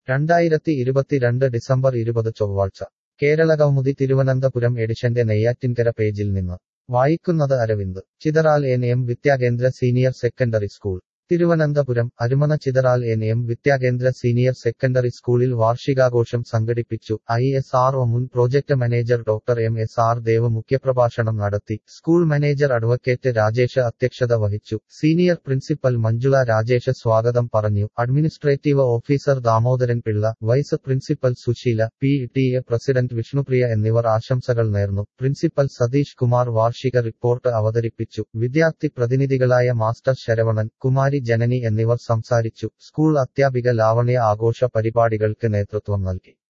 രണ്ടായിരത്തി ഇരുപത്തിരണ്ട് ഡിസംബർ ഇരുപത് ചൊവ്വാഴ്ച കേരള കൗമുദി തിരുവനന്തപുരം എഡിഷന്റെ നെയ്യാറ്റിൻകര പേജിൽ നിന്ന് വായിക്കുന്നത് Aravind Chitharal N M Vidyakendra senior secondary school Thiruvananthapuram Arumana Chitharal N M Vidyakendra senior secondary സ്കൂളിൽ വാർഷികാഘോഷം സംഘടിപ്പിച്ചു ഐ എസ് ആർ ഒ മുൻ project manager doctor M S R Dev മുഖ്യപ്രഭാഷണം നടത്തി സ്കൂൾ മാനേജർ അഡ്വക്കേറ്റ് രാജേഷ് അധ്യക്ഷത വഹിച്ചു സീനിയർ പ്രിൻസിപ്പൽ മഞ്ജുള രാജേഷ് സ്വാഗതം പറഞ്ഞു administrative officer Damodaran Pillai vice principal Susheela P T A president Vishnupriya എന്നിവർ ആശംസകൾ നേർന്നു പ്രിൻസിപ്പൽ സതീഷ് കുമാർ വാർഷിക റിപ്പോർട്ട് അവതരിപ്പിച്ചു വിദ്യാർത്ഥി പ്രതിനിധികളായ മാസ്റ്റർ ശരവണൻ കുമാരി ജനനി എന്നിവർ സംസാരിച്ചു സ്കൂൾ അധ്യാപിക ലാവണ്യ ആഘോഷ പരിപാടികൾക്ക് നേതൃത്വം നൽകി